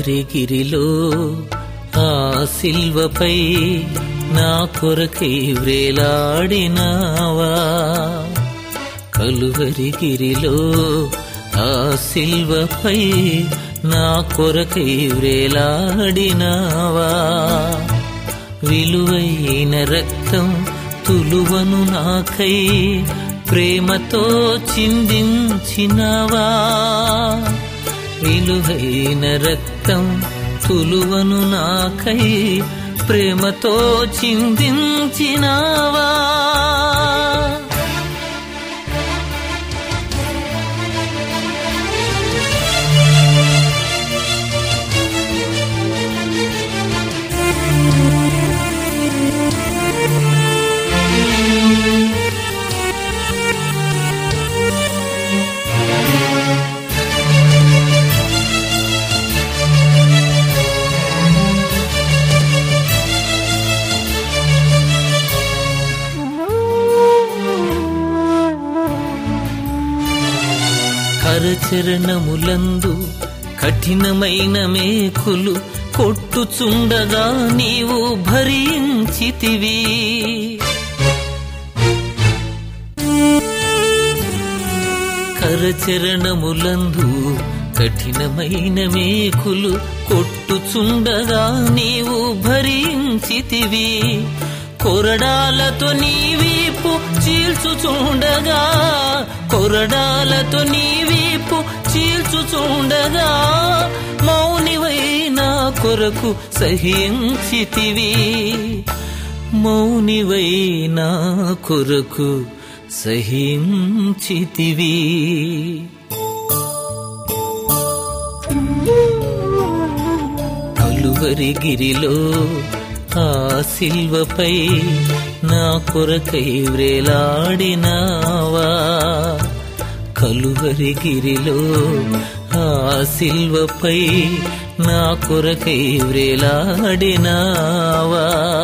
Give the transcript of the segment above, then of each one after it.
కలువరిగిరిలో ఆ సిల్వపై నా కొరకై వ్రేలాడినావా కలువరిగిరిలో ఆ సిల్వపై నా కొరకై వ్రేలాడినావా విలువైన రక్తం తులువను నాకై ప్రేమతో చిందించినవా విలువైన రక్తం తులువను నాకై ప్రేమతో చిందించినావా కరచరణములందు కఠినమైన మేకులు కొట్టుచుండగా నీవు భరించితివి కరచరణములందు కఠినమైన మేకులు కొట్టుచుండగా నీవు భరించితివి కొరడాలతో నీ వీపు చీల్చుచుండగా కొరడాలతో నీ వీపు చీల్చుచుండగా మౌనివై నా కొరకు సహించితివి మౌనివై నా కొరకు సహించితివి కలువరిగిరిలో ఆ సిల్వపై నా కొరకై వ్రేలాడినావా కలువరిగిరిలో ఆ సిల్వపై నా కొరకై వ్రేలాడినావా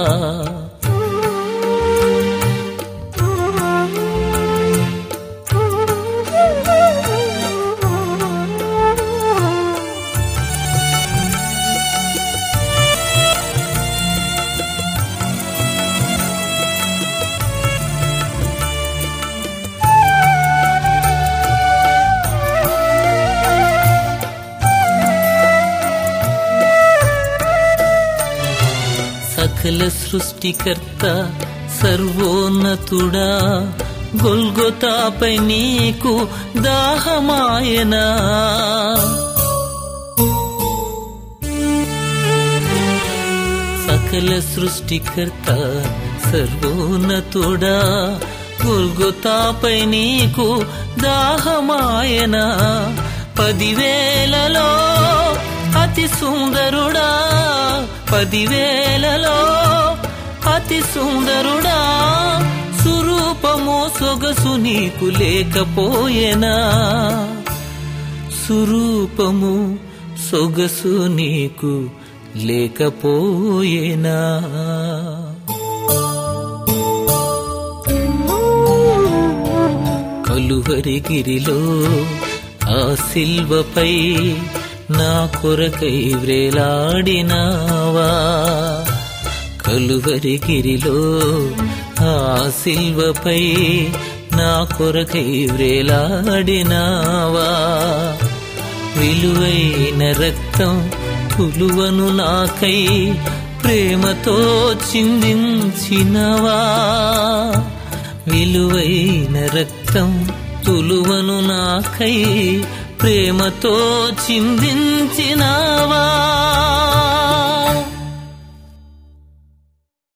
సకల సృష్టికర్త సర్వోన్నతుడా గొల్గొతాపై నీకు దాహమాయనా సకల సృష్టికర్త సర్వోన్నతుడా గొల్గొతాపై నీకు దాహమాయనా పదివేలలో అతి సుందరుడా పదివేలలో అతి సుందరుడా సురూపము సొగసు నీకు లేకపోయేనా సురూపము సొగసు నీకు లేకపోయేనా కలువరిగిరిలో ఆ సిల్వపై నా కొరకై వ్రేలాడినావా కలువరిగిరిలో ఆ సిల్వపై నా కొరకై వ్రేలాడినావా విలువైన రక్తం పులువను నాకై ప్రేమతో చిందించినవా విలువైన రక్తం తులువను నాకై ప్రేమతో చిందించినవా